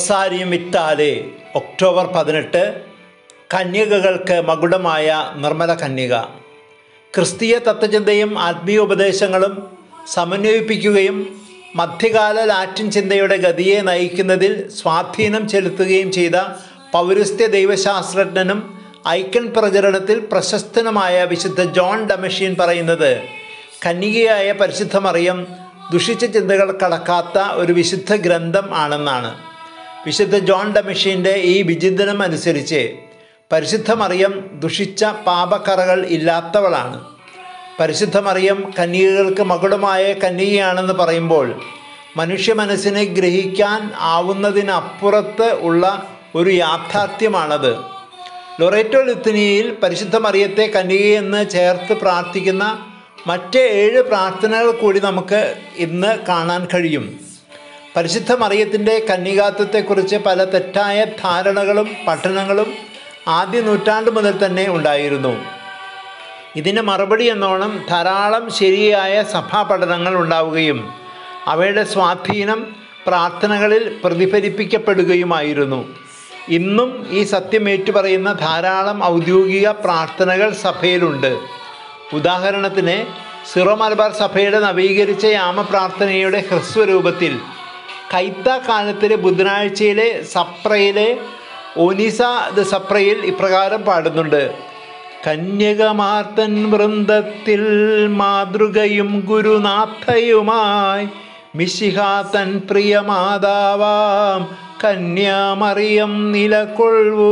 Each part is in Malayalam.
സാരിയും വിത്താലെ ഒക്ടോബർ പതിനെട്ട് കന്യകകൾക്ക് മകുടമായ നിർമ്മല കന്യക ക്രിസ്തീയ തത്വചിന്തയും ആത്മീയോപദേശങ്ങളും സമന്വയിപ്പിക്കുകയും മധ്യകാല ലാറ്റിൻ ചിന്തയുടെ ഗതിയെ നയിക്കുന്നതിൽ സ്വാധീനം ചെലുത്തുകയും ചെയ്ത പൗരസ്ത്യ ദൈവശാസ്ത്രജ്ഞനും ഐക്കൺ പ്രചരണത്തിൽ പ്രശസ്തനുമായ വിശുദ്ധ ജോൺ ഡമഷീൻ പറയുന്നത് കന്യകയായ പരിശുദ്ധ മറിയം ദുഷിച്ച ചിന്തകൾ കടക്കാത്ത ഒരു വിശുദ്ധ ഗ്രന്ഥം ആണെന്നാണ് വിശുദ്ധ ജോൺ ഡമഷീൻ്റെ ഈ വിചിന്തനം അനുസരിച്ച് പരിശുദ്ധ മറിയം ദുഷിച്ച പാപക്കറകൾ ഇല്ലാത്തവളാണ് പരിശുദ്ധ മറിയം കന്യകകൾക്ക് മകുടമായ കന്യകയാണെന്ന് പറയുമ്പോൾ മനുഷ്യ മനസ്സിനെ ഗ്രഹിക്കാൻ ആവുന്നതിനപ്പുറത്ത് ഉള്ള ഒരു യാഥാർത്ഥ്യമാണത് ലൊറേറ്റോ ലുത്തിനിയിൽ പരിശുദ്ധ മറിയത്തെ കന്യകയെന്ന് ചേർത്ത് പ്രാർത്ഥിക്കുന്ന മറ്റ് ഏഴ് പ്രാർത്ഥനകൾ കൂടി നമുക്ക് ഇന്ന് കാണാൻ കഴിയും പരിശുദ്ധ മറിയത്തിൻ്റെ കന്യകാത്വത്തെക്കുറിച്ച് പല തെറ്റായ ധാരണകളും പഠനങ്ങളും ആദ്യ നൂറ്റാണ്ട് മുതൽ തന്നെ ഉണ്ടായിരുന്നു ഇതിന് മറുപടി എന്നോണം ധാരാളം ശരിയായ സഭാ പഠനങ്ങൾ ഉണ്ടാവുകയും അവയുടെ സ്വാധീനം പ്രാർത്ഥനകളിൽ പ്രതിഫലിപ്പിക്കപ്പെടുകയുമായിരുന്നു ഇന്നും ഈ സത്യം ഏറ്റുപറയുന്ന ധാരാളം ഔദ്യോഗിക പ്രാർത്ഥനകൾ സഭയിലുണ്ട് ഉദാഹരണത്തിന് സിറോ മലബാർ സഭയുടെ നവീകരിച്ച യാമപ്രാർത്ഥനയുടെ ഹ്രസ്വരൂപത്തിൽ കൈത്ത കാലത്തിലെ ബുധനാഴ്ചയിലെ സപ്രയിലെ ഓനീസ ദ സപ്രയിൽ ഇപ്രകാരം പാടുന്നുണ്ട് കന്യകമാർത്തൻ വൃന്ദത്തിൽ മാതൃകയും ഗുരുനാഥയുമായി മിശിഹാതൻ പ്രിയമാതാവാം കന്യാമറിയം നിലകൊള്ളൂ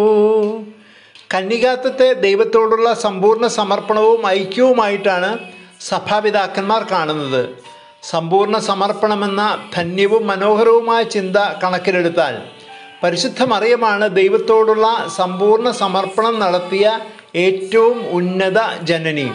കന്യകാത്വത്തെ ദൈവത്തോടുള്ള സമ്പൂർണ്ണ സമർപ്പണവും ഐക്യവുമായിട്ടാണ് സഭാപിതാക്കന്മാർ കാണുന്നത് സമ്പൂർണ്ണ സമർപ്പണമെന്ന ധന്യവും മനോഹരവുമായ ചിന്ത കണക്കിലെടുത്താൽ പരിശുദ്ധ മറിയമാണ് ദൈവത്തോടുള്ള സമ്പൂർണ്ണ സമർപ്പണം നടത്തിയ ഏറ്റവും ഉന്നത ജനനി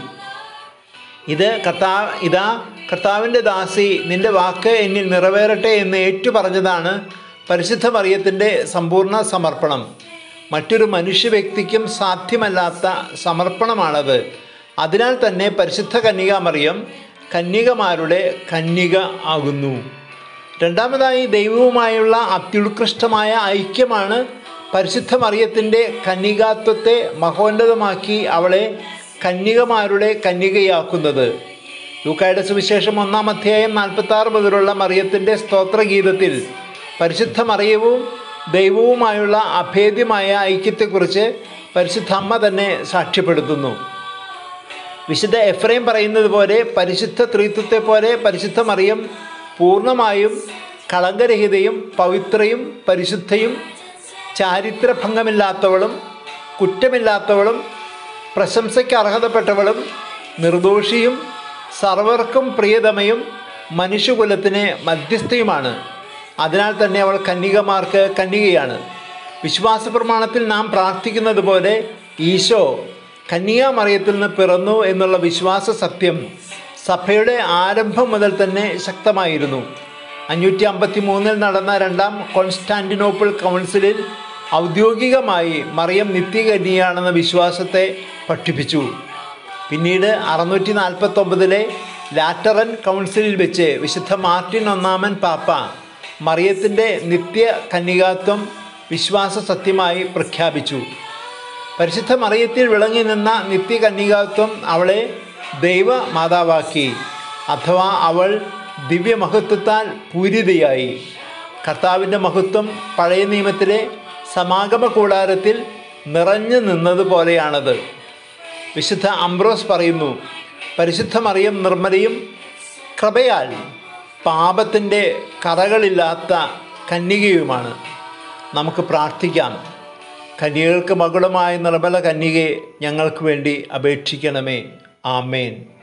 ഇത് കർത്താ ഇതാ കർത്താവിൻ്റെ ദാസി നിന്റെ വാക്ക് എന്നിൽ നിറവേറട്ടെ എന്ന് ഏറ്റു പറഞ്ഞതാണ് പരിശുദ്ധ മറിയത്തിൻ്റെ സമ്പൂർണ്ണ സമർപ്പണം മറ്റൊരു മനുഷ്യ വ്യക്തിക്കും സാധ്യമല്ലാത്ത സമർപ്പണമാണത് അതിനാൽ തന്നെ പരിശുദ്ധ കന്യക മറിയം കന്യകമാരുടെ കന്യക ആകുന്നു രണ്ടാമതായി ദൈവവുമായുള്ള അത്യുത്കൃഷ്ടമായ ഐക്യമാണ് പരിശുദ്ധ മറിയത്തിൻ്റെ കന്യകാത്വത്തെ മഹോന്നതമാക്കി അവളെ കന്യകമാരുടെ കന്യകയാക്കുന്നത് ലൂക്കായുടെ സുവിശേഷം ഒന്നാം അധ്യായം നാൽപ്പത്തി ആറ് മുതലുള്ള മറിയത്തിൻ്റെ സ്തോത്രഗീതത്തിൽ പരിശുദ്ധ മറിയവും ദൈവവുമായുള്ള അഭേദ്യമായ ഐക്യത്തെക്കുറിച്ച് പരിശുദ്ധ അമ്മ തന്നെ സാക്ഷ്യപ്പെടുത്തുന്നു വിശുദ്ധ എഫ്രൈം പറയുന്നത് പോലെ പരിശുദ്ധ ത്രിത്വത്തെ പോലെ പരിശുദ്ധ മറിയം പൂർണ്ണമായും കളങ്കരഹിതയും പവിത്രയും പരിശുദ്ധയും ചാരിത്രഭംഗമില്ലാത്തവളും കുറ്റമില്ലാത്തവളും പ്രശംസയ്ക്ക് അർഹതപ്പെട്ടവളും നിർദോഷിയും സർവർക്കും പ്രിയതമയും മനുഷ്യകുലത്തിന് മധ്യസ്ഥയുമാണ് അതിനാൽ തന്നെ അവൾ കന്യകമാർക്ക് കന്യകയാണ് വിശ്വാസ പ്രമാണത്തിൽ നാം പ്രാർത്ഥിക്കുന്നത് പോലെ ഈശോ കന്യാമറിയത്തിൽ നിന്ന് പിറന്നു എന്നുള്ള വിശ്വാസ സത്യം സഭയുടെ ആരംഭം മുതൽ തന്നെ ശക്തമായിരുന്നു അഞ്ഞൂറ്റി അമ്പത്തി മൂന്നിൽ നടന്ന രണ്ടാം കോൺസ്റ്റാന്റിനോപ്പിൾ കൗൺസിലിൽ ഔദ്യോഗികമായി മറിയം നിത്യകന്യയാണെന്ന വിശ്വാസത്തെ പഠിപ്പിച്ചു പിന്നീട് അറുന്നൂറ്റി നാൽപ്പത്തൊമ്പതിലെ ലാറ്ററൻ കൗൺസിലിൽ വെച്ച് വിശുദ്ധ മാർട്ടിൻ ഒന്നാമൻ പാപ്പ മറിയത്തിൻ്റെ നിത്യ കന്യകാത്വം വിശ്വാസ സത്യമായി പ്രഖ്യാപിച്ചു പരിശുദ്ധ മറിയത്തിൽ വിളങ്ങി നിന്ന നിത്യ കന്യകാത്വം അവളെ ദൈവ മാതാവാക്കി അഥവാ അവൾ ദിവ്യമഹത്വത്താൽ പൂരിതയായി കർത്താവിൻ്റെ മഹത്വം പഴയ നിയമത്തിലെ സമാഗമ കൂടാരത്തിൽ നിറഞ്ഞു നിന്നതുപോലെയാണത് വിശുദ്ധ അംബ്രോസ് പറയുന്നു പരിശുദ്ധ മറിയം നിർമ്മലയും കൃപയാൽ പാപത്തിൻ്റെ കറകളില്ലാത്ത കന്യകയുമാണ് നമുക്ക് പ്രാർത്ഥിക്കാം കന്യകൾക്ക് മകുളമായ നിർമ്മല കന്യകയെ ഞങ്ങൾക്ക് വേണ്ടി അപേക്ഷിക്കണമേ ആമേൻ